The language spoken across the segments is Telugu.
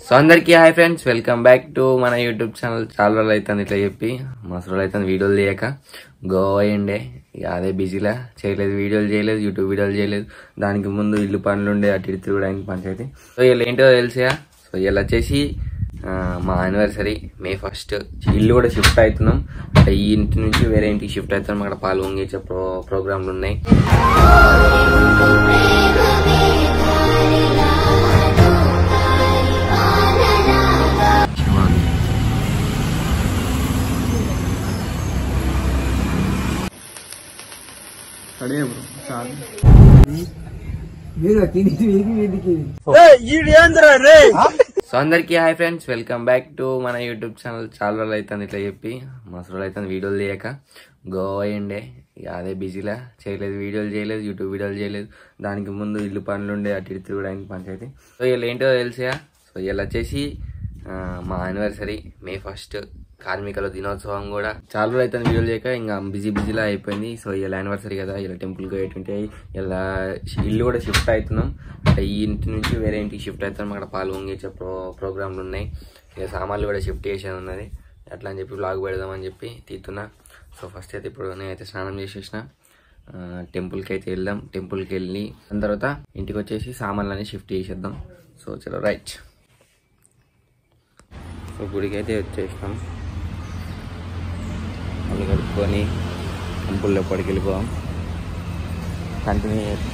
సో అందరికీ hi friends welcome back to మన యూట్యూబ్ ఛానల్ చాలా రోజులు అవుతుంది ఇట్లా చెప్పి మస్తు రోజులు అవుతుంది వీడియోలు చేయక గోవా అయ్యండే ఇక అదే బిజీలా చేయలేదు వీడియోలు చేయలేదు యూట్యూబ్ వీడియోలు చేయలేదు దానికి ముందు ఇల్లు పనులు ఉండే అటు ఇటు తిరగడానికి పంచాయతీ సో ఇలా ఏంటో తెలుసా సో ఇలా వచ్చేసి ఆ, మా యానివర్సరీ మే ఫస్ట్ ఇల్లు కూడా షిఫ్ట్ అవుతున్నాం అంటే ఈ ఇంటి నుంచి వేరే ఇంటికి షిఫ్ట్ అవుతున్నాం అక్కడ పాలు వంగించే ప్రో ప్రోగ్రాంలు ఉన్నాయి సో అందరికీ hi friends welcome back to మన యూట్యూబ్ ఛానల్ చాలా రోజులు అవుతుంది ఇట్లా చెప్పి మస్తు రోజులు అవుతుంది వీడియోలు చేయక గోవా అయ్యండే ఇక అదే బిజీలా చేయలేదు వీడియోలు చేయలేదు యూట్యూబ్ వీడియోలు చేయలేదు దానికి ముందు ఇల్లు పనులు ఉండే అటు ఇటు తిరగడానికి పంచాయతీ సో ఇలా ఏంటో తెలుసా సో ఇలా వచ్చేసి ఆ, మా యానివర్సరీ మే ఫస్ట్ కార్మికుల దినోత్సవం కూడా చాలా రోజులు అవుతుంది వీడియోలు చేయక ఇంకా బిజీ బిజీలా అయిపోయింది సో ఇలా యానివర్సరీ కదా ఇలా టెంపుల్కి పోయేటుంటే ఇలా ఇల్లు కూడా షిఫ్ట్ అవుతున్నాం అంటే ఈ ఇంటి నుంచి వేరే ఇంటికి షిఫ్ట్ అవుతున్నాం అక్కడ పాలు వంగించే ప్రో ప్రోగ్రాంలు ఉన్నాయి ఇక సామాన్లు కూడా షిఫ్ట్ చేసేది ఉన్నది అట్లా అని చెప్పి బ్లాగ్ పెడదామని చెప్పి తీస్తున్నా సో ఫస్ట్ అయితే ఇప్పుడు నేనైతే స్నానం చేసేసిన ఆ, టెంపుల్కి అయితే వెళ్దాం టెంపుల్కి వెళ్ళి దాని తర్వాత ఇంటికి వచ్చేసి సామాన్లన్నీ షిఫ్ట్ చేసేద్దాం సో చలో రైట్ సో గుడికి అయితే వచ్చేసినాం మళ్ళీ కడుక్కొని టెంపుల్లో పడికి వెళ్ళిపోదాం కంటిన్యూ చేద్దాం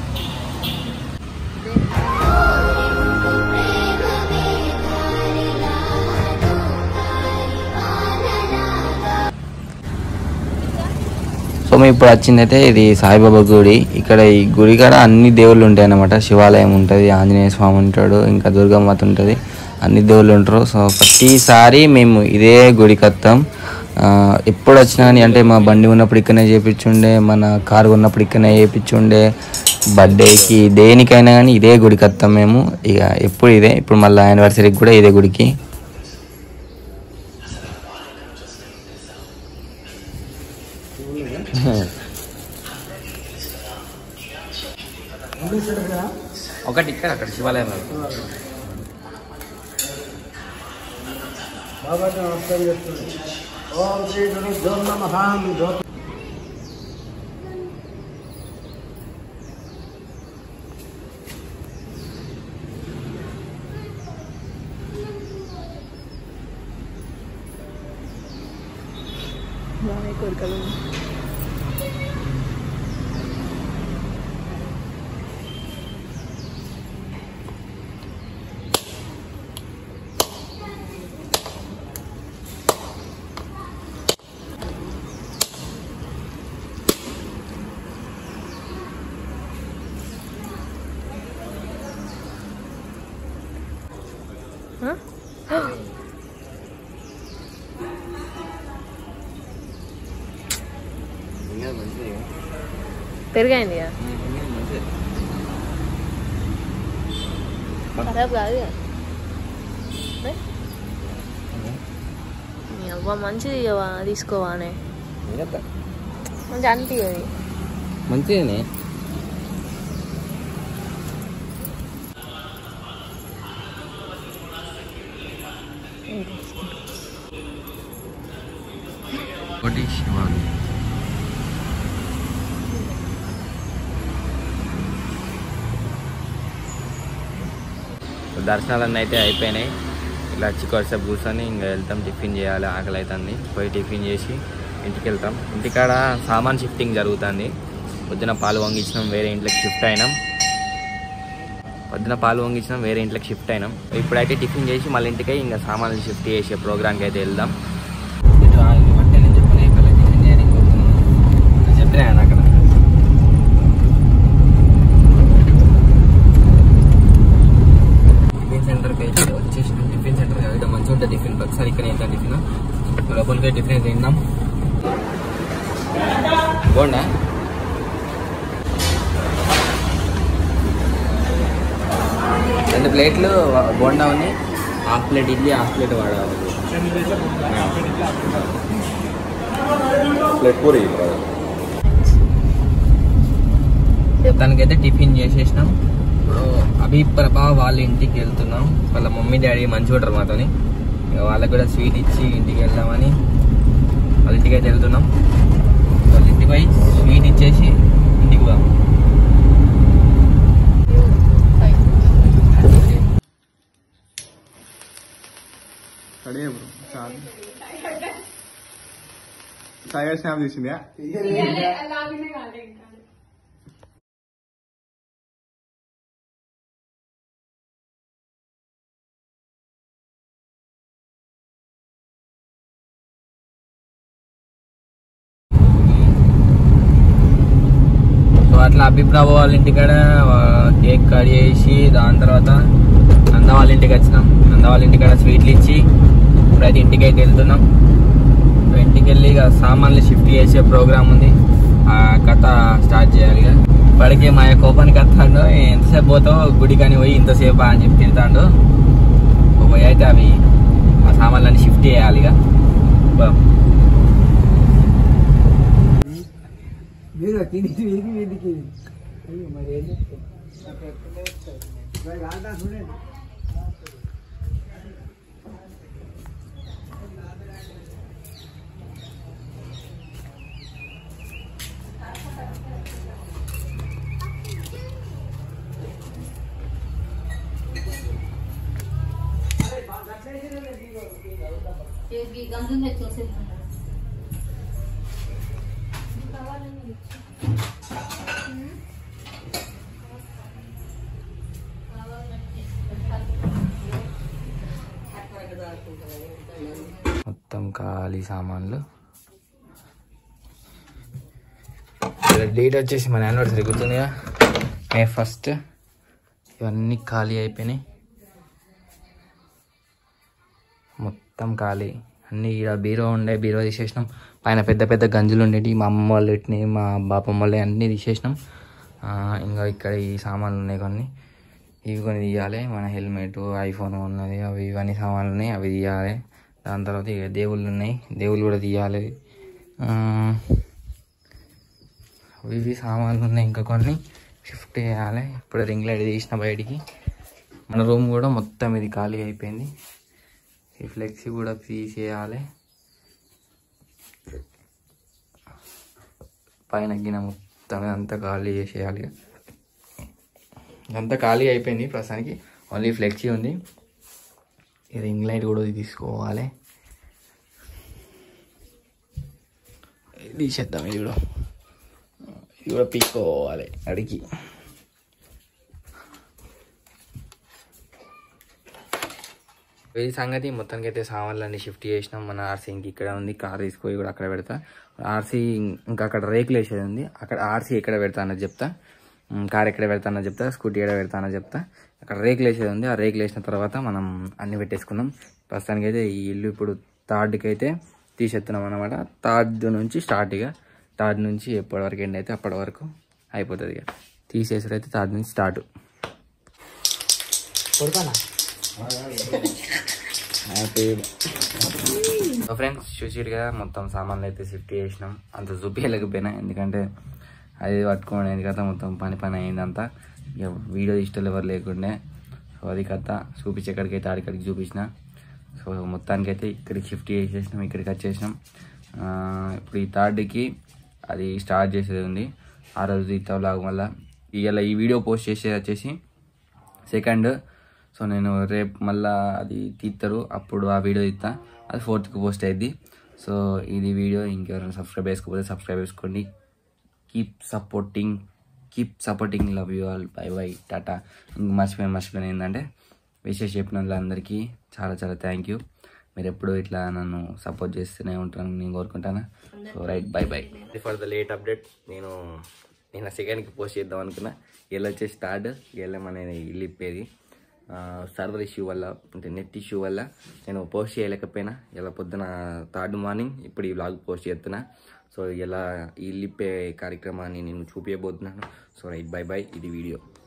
సో మేము ఇప్పుడు వచ్చిందైతే ఇది సాయిబాబా గుడి ఇక్కడ ఈ గుడి కాడ అన్ని దేవుళ్ళు ఉంటాయి అన్నమాట శివాలయం ఉంటుంది ఆంజనేయ స్వామి ఉంటాడు ఇంకా దుర్గమ్మత ఉంటుంది అన్ని దేవుళ్ళు ఉంటారు సో ప్రతిసారి మేము ఇదే గుడికి వస్తాం ఆ, ఎప్పుడు వచ్చినా కానీ అంటే మా బండి ఉన్నప్పుడు ఇక్కడనే చేపించుండే మన కారు ఉన్నప్పుడు ఇక్కడనే చేపించుండే బర్త్డేకి దేనికైనా కానీ ఇదే గుడికి వస్తాం మేము ఇక ఎప్పుడు ఇదే ఇప్పుడు మళ్ళీ యానివర్సరీకి కూడా ఇదే గుడికి ఒకటి ఇక్కడ అక్కడ శివాలయం పెరిగైంది ఇక. ఖరాబ్ కాదు ఇక. ఏ? నీ అవ్వ మంచిది ఇవ్వవా తీసుకోవానే మంచి అనిపించదు మంచిదేనే ఒకటి శివాలయం దర్శనాలన్నీ అయితే అయిపోయినాయి ఇలా చికొసేపు కూర్చొని ఇంకా వెళ్తాం టిఫిన్ చేయాలి ఆకలి అవుతుంది పోయి టిఫిన్ చేసి ఇంటికి వెళ్తాం ఇంటికాడ సామాన్ షిఫ్టింగ్ జరుగుతుంది పొద్దున పాలు వంగించినాం వేరే ఇంట్లోకి షిఫ్ట్ అయినాం పొద్దున పాలు వంగించినాం వేరే ఇంట్లోకి షిఫ్ట్ అయినాం ఇప్పుడైతే టిఫిన్ చేసి మళ్ళీ ఇంటికి ఇంకా సామాన్లు షిఫ్ట్ చేసే ప్రోగ్రామ్కి అయితే వెళ్దాం చెప్పినా అక్కడ టిఫిన్ సెంటర్కి అయితే వచ్చేసి టిఫిన్ సెంటర్ కదా ఇక్కడ మంచిగా ఉంటుంది టిఫిన్ ఒకసారి ఇక్కడ ఎంత టిఫిన్ లోపలికి టిఫిన్ అయితే తిందాం బోండా రెండు ప్లేట్లు బోండా ఉన్నాయి half plate idli half plate vada plate puri తనకైతే టిఫిన్ చేసేసినాం ఇప్పుడు అభి ప్రభా వాళ్ళ ఇంటికి వెళ్తున్నాం వాళ్ళ మమ్మీ డాడీ మంచిగా ఉంటారు మాతోని ఇక వాళ్ళకి కూడా స్వీట్ ఇచ్చి ఇంటికి వెళ్దామని వాళ్ళ ఇంటికి అయితే వెళ్తున్నాం వాళ్ళ ఇంటికి పోయి స్వీట్ ఇచ్చేసి ఇంటికి పోదాం సరే బ్రో చాలు సాయి స్నాప్ తీసిందా సో అట్లా అభిప్రాయ వాళ్ళ ఇంటికాడ ఆ, కేక్ కట్ చేసి దాని తర్వాత నంద వాళ్ళ ఇంటికి వచ్చినాం నంద వాళ్ళ ఇంటికాడ స్వీట్లు ఇచ్చి ఇప్పుడైతే ఇంటికి అయితే వెళ్తున్నాం సో ఇంటికి వెళ్ళి ఇక సామాన్లు షిఫ్ట్ చేసే ప్రోగ్రామ్ ఉంది ఆ కథ స్టార్ట్ చేయాలి ఇక ఇప్పటికే మా కోపానికి వస్తాడు ఎంతసేపు పోతావు గుడి కానీ పోయి ఇంతసేపు అని చెప్పి తిడతాడు పోయి అయితే అవి ఆ సామాన్లన్నీ షిఫ్ట్ చేయాలి ఇక బా. మీరు తిని తిరిగి వీడికి అయ్యో మరి ఏం చెప్తాం చూడండి మొత్తం ఖాళీ సామాన్లు డేట్ వచ్చేసి మన యానివర్సరీ గుర్తుందిగా మే ఫస్ట్ ఇవన్నీ ఖాళీ అయిపోయినాయి మొత్తం ఖాళీ అన్నీ ఇక్కడ బీరో ఉండే బీరో తీసేసినాం పైన పెద్ద పెద్ద గంజులు ఉండేవి మా అమ్మ వాళ్ళు పెట్టినాయి మా బాపమ్మ వాళ్ళవి అన్నీ తీసేసినాం ఆ, ఇంకా ఇక్కడ ఈ సామాన్లు ఉన్నాయి కొన్ని ఇవి కొన్ని తీయాలి మన హెల్మెట్ ఐఫోన్ ఉన్నది అవి ఇవన్నీ సామాన్లు ఉన్నాయి అవి తీయాలి దాని తర్వాత ఇక దేవుళ్ళు ఉన్నాయి దేవుళ్ళు కూడా తీయాలి ఆ, అవి ఇవి సామాన్లు ఉన్నాయి ఇంకా కొన్ని షిఫ్ట్ చేయాలి ఇప్పుడు రింగ్ లైట్ తీసిన బయటికి మన రూమ్ కూడా మొత్తం ఇది ఖాళీ అయిపోయింది ఈ ఫ్లెక్సీ కూడా తీసేయాలి పైన గిన మొత్తం అంతా ఖాళీ చేసేయాలి అంతా ఖాళీ అయిపోయింది ప్రస్తుతానికి ఓన్లీ ఫ్లెక్సీ ఉంది ఈ రింగ్ లైట్ కూడా తీసుకోవాలి ఇది తీసేద్దాం ఇది కూడా ఇది కూడా పీక్కోవాలి అడిగి ఇది సంగతి మొత్తానికి అయితే సామాన్లన్నీ షిఫ్ట్ చేసినాం మన ఆర్సీ ఇంక ఇక్కడ ఉంది కార్ తీసుకొని కూడా అక్కడ పెడతా ఆర్సీ ఇంకా అక్కడ రేకులు వేసేది ఉంది అక్కడ ఆర్సీ ఎక్కడ పెడతా అన్నది చెప్తా ఉమ్, కార్ ఎక్కడ పెడతా అన్నది చెప్తా స్కూటీ ఎక్కడ పెడతా అన్నది చెప్తా అక్కడ రేకులు వేసేది ఉంది ఆ రేకులు వేసిన తర్వాత మనం అన్ని పెట్టేసుకుందాం ప్రస్తుతానికి అయితే ఈ ఇల్లు ఇప్పుడు థర్డ్కి అయితే తీసేస్తున్నాం అనమాట థర్డ్ నుంచి స్టార్ట్ ఇక థర్డ్ నుంచి ఎప్పటి వరకు ఎండ్ అయితే అప్పటి వరకు అయిపోతుంది ఇక తీసేసారు అయితే థర్డ్ నుంచి స్టార్ట్ కొడతానా సో ఫ్రెండ్స్ చూసిరు కదా మొత్తం సామాన్లు అయితే షిఫ్ట్ చేసినాం అంత చూపించలేకపోయినా ఎందుకంటే అది పట్టుకోండి కదా మొత్తం పని పని అయిందంతా ఇక వీడియో ఇష్టాలు ఎవరు లేకుండే సో అది కథ చూపించే ఎక్కడికైతే ఆడికడికి చూపించిన సో మొత్తానికి అయితే ఇక్కడికి షిఫ్ట్ చేసేసినాం ఇక్కడికి వచ్చేసినాం ఆ, ఇప్పుడు ఈ థర్డ్కి అది స్టార్ట్ చేసేది ఉంది ఆ రోజు ఇత్తా లాగా మళ్ళీ ఇవాళ ఈ వీడియో పోస్ట్ చేసేది వచ్చేసి సెకండ్ సో నేను రేపు మళ్ళా అది తీస్తారు అప్పుడు ఆ వీడియో తీస్తా అది ఫోర్త్కి పోస్ట్ అయింది సో ఇది వీడియో ఇంకెవరైనా సబ్స్క్రైబ్ చేసుకోకపోతే సబ్స్క్రైబ్ చేసుకోండి keep supporting keep supporting love you all bye bye టాటా ఇంక మర్చిపోయిన మర్చిపోయిన ఏంటంటే విషయం చెప్పిన వాళ్ళందరికీ చాలా చాలా థ్యాంక్ యూ మీరు ఎప్పుడు ఇట్లా నన్ను సపోర్ట్ చేస్తూనే ఉంటారని నేను కోరుకుంటాను so right bye bye for the late update నేను నేను సెకండ్కి పోస్ట్ చేద్దాం అనుకున్నా ఇలా వచ్చేసి స్టార్ట్ ఇలా మన ఇల్లు ఇప్పేది సర్వర్ ఇష్యూ వల్ల అంటే నెట్ ఇష్యూ వల్ల నేను పోస్ట్ చేయలేకపోయినా ఇలా పొద్దున థర్డ్ మార్నింగ్ ఇప్పుడు ఈ వ్లాగ్ పోస్ట్ చేస్తున్నా సో ఇలా ఈ ఇల్లు ఇప్పే కార్యక్రమాన్ని నేను చూపించబోతున్నాను సో రైట్ బై బై ఇది వీడియో